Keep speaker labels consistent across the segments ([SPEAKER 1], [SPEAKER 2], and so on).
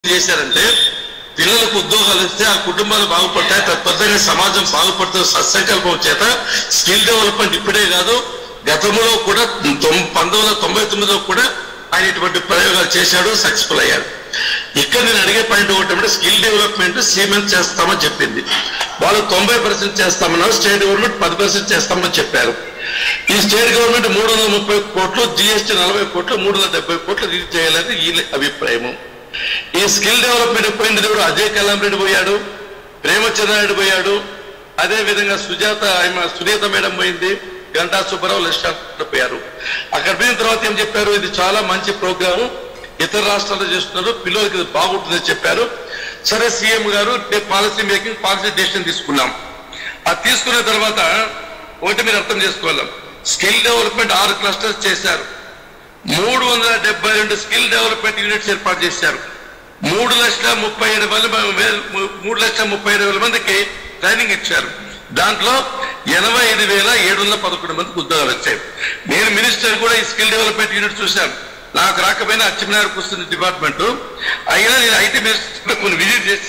[SPEAKER 1] చేశారంటే పిల్లలకు ఉద్యోగాలు ఇస్తే ఆ కుటుంబాలు బాగుపడతాయి తత్పరంగా సమాజం బాగుపడుతుంది సత్సంకల్పం చేత స్కిల్ డెవలప్మెంట్ ఇప్పుడే కాదు గతంలో కూడా తొం- పంతొమ్మిది వందల తొంభై తొమ్మిదిలో కూడా ఆయన ఇటువంటి ప్రయోగాలు చేశాడు సక్సెస్ఫుల్ అయ్యాడు ఇక్కడ నేను అడిగే పాయింట్ ఒకటి అంటే స్కిల్ డెవలప్మెంట్ సీమెంట్ చేస్తామని చెప్పింది వాళ్ళు తొంభై పర్సెంట్ చేస్తామన్నారు స్టేట్ గవర్నమెంట్ పది పర్సెంట్ చేస్తామని చెప్పారు ఈ స్టేట్ గవర్నమెంట్ మూడు వందల ముప్పై కోట్లు జిఎస్టీ నలభై కోట్లు మూడు వందల డెబ్బై కోట్లు రిలీజ్ చేయాలని వీళ్ళ అభిప్రాయము ఈ స్కిల్ డెవలప్మెంట్ పోయిన దేవుడు అజయ్ కలాం రెడ్డి పోయాడు ప్రేమచంద్రారెడ్డి పోయాడు అదే విధంగా సుజాత ఆమె సునీత మేడం పోయింది గంటా సుబ్బారావు లక్ష్మణ్ పోయారు అక్కడ పోయిన తర్వాత ఏం చెప్పారు ఇది చాలా మంచి ప్రోగ్రాము ఇతర రాష్ట్రాల్లో చేస్తున్నారు పిల్లలకి ఇది బాగుంటుందని చెప్పారు సరే సీఎం గారు పాలసీ మేకింగ్ పాలసీ డెసిషన్ తీసుకున్నాం అది తీసుకున్న తర్వాత ఒకటి మీరు అర్థం చేసుకోవాలి స్కిల్ డెవలప్మెంట్ ఆరు క్లస్టర్స్ చేశారు మూడు వందల డెబ్బై రెండు స్కిల్ డెవలప్మెంట్ యూనిట్స్ ఏర్పాటు చేశారు మూడు లక్షల ముప్పై ఏడు వేల వేల- మూడు లక్షల ముప్పై ఏడు వేల మందికి ట్రైనింగ్ ఇచ్చారు దాంట్లో ఎనభై ఐదు వేల ఏడు వందల పదకొండు మందికి ఉద్యోగాలు వచ్చాయి నేను మినిస్టర్ కూడా ఈ స్కిల్ డెవలప్మెంట్ యూనిట్ చూశాను నాకు రాకపోయినా అచ్చెన్నాయుడు వస్తుంది డిపార్ట్మెంట్ అయినా నేను ఐటీ మినిస్టర్ కొన్ని విజిట్ చేసి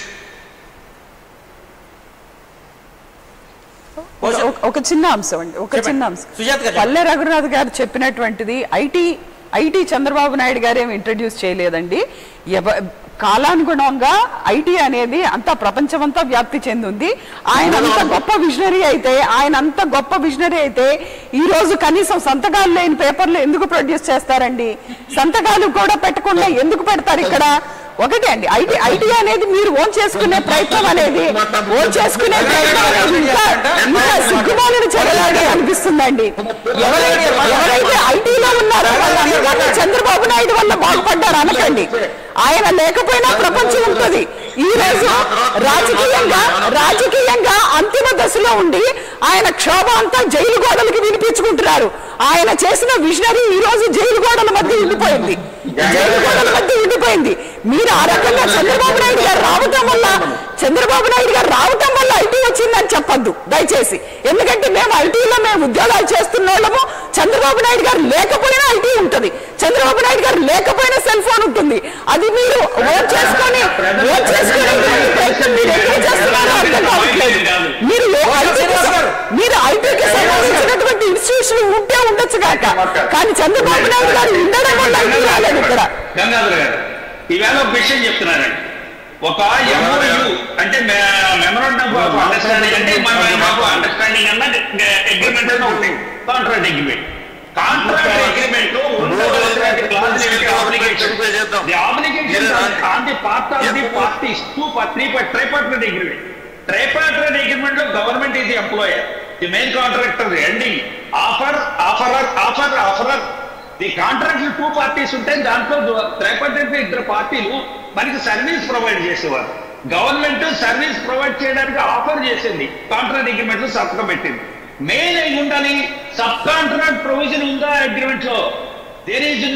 [SPEAKER 2] ఒక- ఒక- ఒక చిన్న అంశం అండి ఒక
[SPEAKER 3] చెప్పండి.
[SPEAKER 2] చిన్న అంశం
[SPEAKER 3] సుజాత గారు
[SPEAKER 2] పల్లె రఘునాథ్ గారు చెప్పినటువంటిది ఐటీ ఐటీ చంద్రబాబు నాయుడు గారు ఏమి ఇంట్రడ్యూస్ చేయలేదండి ఎవ- కాలానుగుణంగా ఐటీ అనేది అంత ప్రపంచమంతా వ్యాప్తి చెందింది ఆయన అంత గొప్ప విజనరీ అయితే ఆయన అంత గొప్ప విజనరీ అయితే ఈ రోజు కనీసం సంతకాలు లేని పేపర్లు ఎందుకు ప్రొడ్యూస్ చేస్తారండి సంతకాలు కూడా పెట్టకుండా ఎందుకు పెడతారు ఇక్కడ ఒకటి అండి ఐటీ ఐటీ అనేది మీరు ఓన్ చేసుకునే ప్రయత్నం అనేది ఓన్ చేసుకునే ప్రయత్నం అనేది ఇంకా ఇంకా సిగ్గుమాలిన చర్యలాగే అనిపిస్తుందండి ఎవరైతే ఎవరైతే ఐటీలో ఉన్నారో వాళ్ళందరికీ చంద్రబాబు నాయుడు వల్ల బాగుపడ్డారు అనకండి ఆయన లేకపోయినా ప్రపంచం ఉంటుంది ఈ రోజు రాజకీయంగా రాజకీయంగా అంతిమ దశలో ఉండి ఆయన క్షోభ అంతా జైలు గోడలకి వినిపించుకుంటున్నారు ఆయన చేసిన విజనరీ ఈ రోజు జైలు గోడల మధ్య ఉండిపోయింది జైలు గోడల మధ్య ఉండిపోయింది మీరు ఆ రకంగా చంద్రబాబు నాయుడు గారు రావటం వల్ల చంద్రబాబు నాయుడు గారు రావటం వల్ల ఐటీ వచ్చిందని చెప్పొద్దు దయచేసి ఎందుకంటే మేము ఐటీలో మేము ఉద్యోగాలు చేస్తున్న వాళ్ళము చంద్రబాబు నాయుడు గారు లేకపోయినా ఐటీ ఉంటుంది చంద్రబాబు నాయుడు గారు లేకపోయినా సెల్ ఫోన్ ఉంటుంది అది మీరు ఓన్ చేసుకొని ఓన్ చేసుకొని ఇటువంటి ప్రయత్నం మీరు ఎందుకు చేస్తున్నారో అర్థం కావట్లేదు మీరు ఏ ఐటీకి సం- మీరు ఐటీకి సంబంధించినటువంటి ఇన్స్టిట్యూషన్ ఉంటే ఉండొచ్చు కాక కానీ చంద్రబాబు నాయుడు గారు ఉండడం వల్ల ఐటీ రాలేదు ఇక్కడ
[SPEAKER 4] గంగాధర్ గారు ఈవేళ ఒక విషయం చెప్తున్నానండి ఒక ఎంఓయు అంటే మెమరాండమ్ ఆఫ్ అండర్స్టాండింగ్ అంటే మన మాకు అండర్స్టాండింగ్ అన్న అగ్రిమెంట్ అన్న ఒకటి కాంట్రాక్ట్ అగ్రిమెంట్ కాంట్రాక్ట్ అగ్రిమెంట్ లో ఉండవలసినటువంటి clause ఏంటి? obligation. The obligation on the part of the parties, two part, three part, tripartite agreement. Tripartite agreement లో government is the employer. The main contractor ending. Offer, offerer, offer, offerer. The contract two parties ఉంటే దాంట్లో triparty ఇద్దరు పార్టీలు మనకి service provide చేసేవారు government service provide చేయడానికి offer చేసింది contract agreement లో సంతకం పెట్టింది మెయిన్ అయి ఉండాలి సబ్ కాంట్రాక్ట్ ప్రొవిజన్ ఉందా అగ్రిమెంట్ లో దేర్ ఈజ్